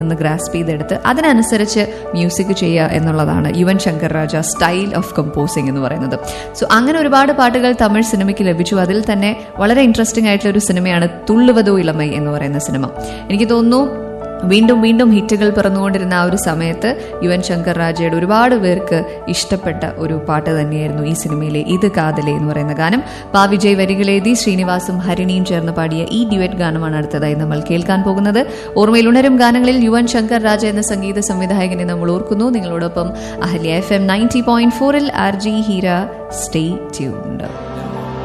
നിന്ന് ഗ്രാസ്പ് ചെയ്തെടുത്ത് അതിനനുസരിച്ച് മ്യൂസിക് ചെയ്യുക എന്നുള്ളതാണ് Yuvan Shankar Raja style of composing എന്ന് പറയുന്നത് സോ അങ്ങനെ ഒരുപാട് പാട്ടുകൾ തമിഴ് സിനിമയ്ക്ക് ലഭിച്ചു അതിൽ തന്നെ വളരെ ഇൻട്രസ്റ്റിംഗ് ആയിട്ടുള്ള ഒരു സിനിമയാണ് തുള്ളുവതോ ഇളമൈ എന്ന് പറയുന്ന സിനിമ എനിക്ക് തോന്നുന്നു വീണ്ടും വീണ്ടും ഹിറ്റുകൾ പിറന്നുകൊണ്ടിരുന്ന ആ ഒരു സമയത്ത് യുവൻ ശങ്കർ രാജയുടെ ഒരുപാട് പേർക്ക് ഇഷ്ടപ്പെട്ട ഒരു പാട്ട് തന്നെയായിരുന്നു ഈ സിനിമയിലെ ഇത് കാതലെ എന്ന് പറയുന്ന ഗാനം പാ വിജയ് വരികളെഴുതി ശ്രീനിവാസും ഹരിണിയും ചേർന്ന് പാടിയ ഈ ഡ്യുവറ്റ് ഗാനമാണ് അടുത്തതായി നമ്മൾ കേൾക്കാൻ പോകുന്നത് ഓർമ്മയിൽ ഉണരും ഗാനങ്ങളിൽ യുവൻ ശങ്കർ രാജ എന്ന സംഗീത സംവിധായകനെ നമ്മൾ ഓർക്കുന്നു നിങ്ങളോടൊപ്പം Ahalya F M ninety point ഫോറിൽ R G Heera stay tuned